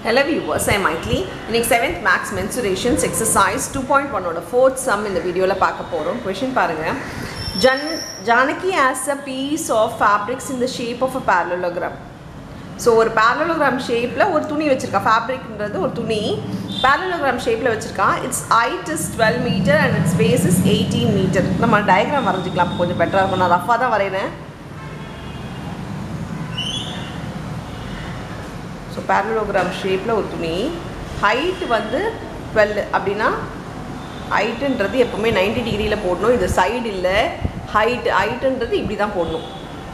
Hello viewers, I am Maitli. இன்னைக்கு seventh maths mensurations exercise two point ஒன்னோட fourth sum இந்த வீடியோவில் பார்க்க போகிறோம் கொஷின் பாருங்கள் ஜன் Janaki has a piece of fabrics in the shape of a parallelogram so ஒரு parallelogram ஷேப்பில் ஒரு துணி வச்சுருக்கா ஃபேப்ரிக்ன்றது ஒரு துணி parallelogram ஷேப்பில் வச்சுருக்கா it's height is twelve metre and it's base is eighteen metre நம்ம டயக்ராம் வரைஞ்சிக்கலாம் அப்போ கொஞ்சம் பெட்டராக இருக்கும் நான் ரஃபாக தான் வரைகிறேன் ஸோ பேரலோகிராம் ஷேப்பில் ஒரு துணி ஹைட் வந்து டுவெல் அப்படின்னா ஹைட்டுன்றது எப்போவுமே 90 டிகிரியில் போடணும் இது சைடு இல்லை ஹைட் ஹைட்டுன்றது இப்படி தான் போடணும்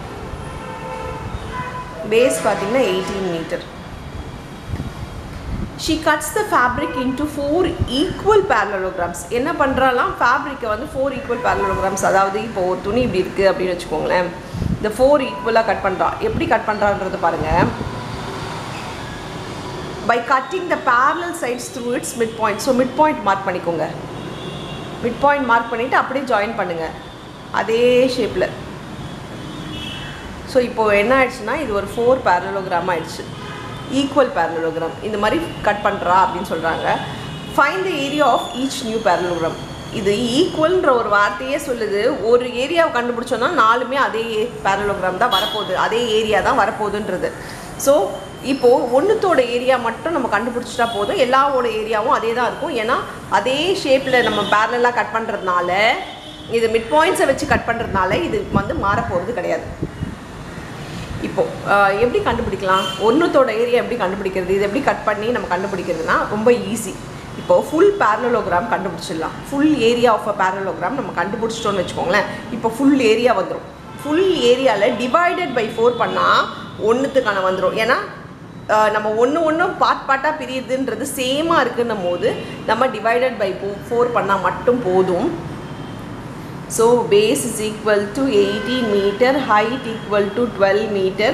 பேஸ் பார்த்தீங்கன்னா eighteen metre she cuts the fabric into four equal parallelograms என்ன பண்ணுறாலாம் ஃபேப்ரிக்கை வந்து ஃபோர் ஈக்குவல் பேரலோகிராம்ஸ் அதாவது இப்போ ஒரு துணி இப்படி இருக்குது அப்படின்னு வச்சுக்கோங்களேன் இந்த ஃபோர் ஈக்குவலாக கட் பண்ணுறா எப்படி கட் பண்ணுறான்றது பாருங்கள் by cutting the parallel sides through its mid point so mid point mark பண்ணிக்கோங்க மிட் பாயிண்ட் மார்க் பண்ணிவிட்டு அப்படியே ஜாயின் பண்ணுங்கள் அதே ஷேப்பில் ஸோ இப்போது என்ன ஆயிடுச்சுன்னா இது ஒரு ஃபோர் பேரலோகிராம் ஆயிடுச்சு ஈக்குவல் பேரலோகிராம் இந்த மாதிரி கட் பண்ணுறா அப்படின்னு சொல்கிறாங்க fine the area of each new parallelogram இது ஈக்குவல்ன்ற ஒரு வார்த்தையே சொல்லுது ஒரு ஏரியாவை கண்டுபிடிச்சோன்னா நாலுமே அதே பேரலோகிராம் தான் வரப்போகுது அதே ஏரியா தான் வரப்போகுதுன்றது ஸோ இப்போது ஒன்றுத்தோட ஏரியா மட்டும் நம்ம கண்டுபிடிச்சிட்டா போதும் எல்லாவோட ஏரியாவும் அதே தான் இருக்கும் ஏன்னா அதே ஷேப்பில் நம்ம பேரலாக கட் பண்ணுறதுனால இது மிட் பாயிண்ட்ஸை வச்சு கட் பண்ணுறதுனால இது வந்து மாறப்போகிறது கிடையாது இப்போது எப்படி கண்டுபிடிக்கலாம் ஒன்றுத்தோட ஏரியா எப்படி கண்டுபிடிக்கிறது இது எப்படி கட் பண்ணி நம்ம கண்டுபிடிக்கிறதுனா ரொம்ப ஈஸி இப்போது ஃபுல் பேரலோகிராம் கண்டுபிடிச்சிடலாம் full area of a parallelogram நம்ம கண்டுபிடிச்சிட்டோம்னு வச்சுக்கோங்களேன் இப்போ ஃபுல் ஏரியா வந்துடும் ஃபுல் ஏரியாவில் டிவைடட் பை ஃபோர் பண்ணால் ஒன்றுத்துக்கான வந்துடும் ஏன்னா நம்ம ஒன்று ஒன்று பார்ட் பார்ட்டாக பிரியுதுன்றது சேமாக இருக்குன்னும் போது நம்ம டிவைடட் பை ஃபோ ஃபோர் பண்ணால் மட்டும் போதும் so base is equal to eighteen metre height equal to twelve metre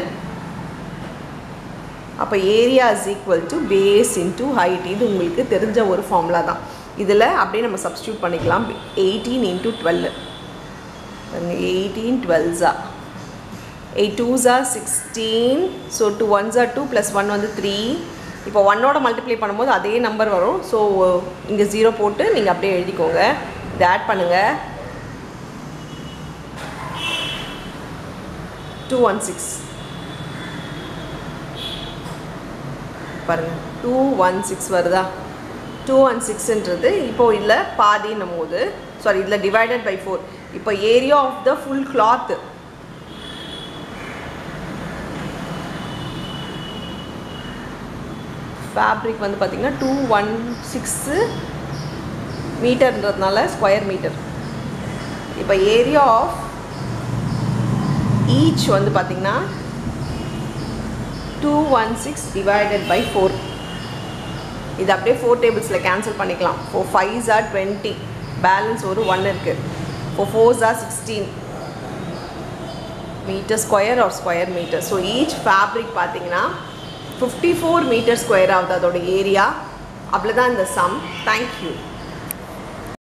அப்போ area is equal to base into height இது உங்களுக்கு தெரிஞ்ச ஒரு ஃபார்முலா தான் இதில் அப்படியே நம்ம சப்ஸ்டியூட் பண்ணிக்கலாம் எயிட்டீன் இன்ட்டு டுவெல் எயிட்டீன் டுவெல்ஸா எயிட் டூஸா சிக்ஸ்டீன் ஸோ டூ ஒன்ஸா டூ ப்ளஸ் ஒன் வந்து த்ரீ இப்போ ஒன்னோட மல்டிப்ளை பண்ணும்போது அதே நம்பர் வரும் ஸோ இங்கே ஜீரோ போட்டு நீங்கள் அப்படியே எழுதிக்கோங்க இதை ஆட் பண்ணுங்கள் டூ ஒன் சிக்ஸ் பாருங்கள் டூ ஒன் சிக்ஸ் வருதா டூ ஒன் சிக்ஸ்ன்றது இப்போது இதில் பாதின்னும் போது சாரி இதில் டிவைடட் பை ஃபோர் இப்போ area of the full cloth fabric வந்து பார்த்திங்கன்னா டூ ஒன் சிக்ஸு மீட்டர்ன்றதுனால ஸ்கொயர் மீட்டர் இப்போ ஏரியா ஆஃப் ஈச் வந்து பார்த்திங்கன்னா two one six divided by four இது அப்படியே ஃபோர் டேபிள்ஸில் கேன்சல் பண்ணிக்கலாம் four five are twenty balance ஒரு ஒன் இருக்குது four fours are sixteen metre square are square metre so each fabric பார்த்தீங்கன்னா ஃபிஃப்டி ஃபோர் மீட்டர் ஸ்கொயர் ஆகுது அதோட ஏரியா அவ்வளோதான் இந்த சம் தேங்க்யூ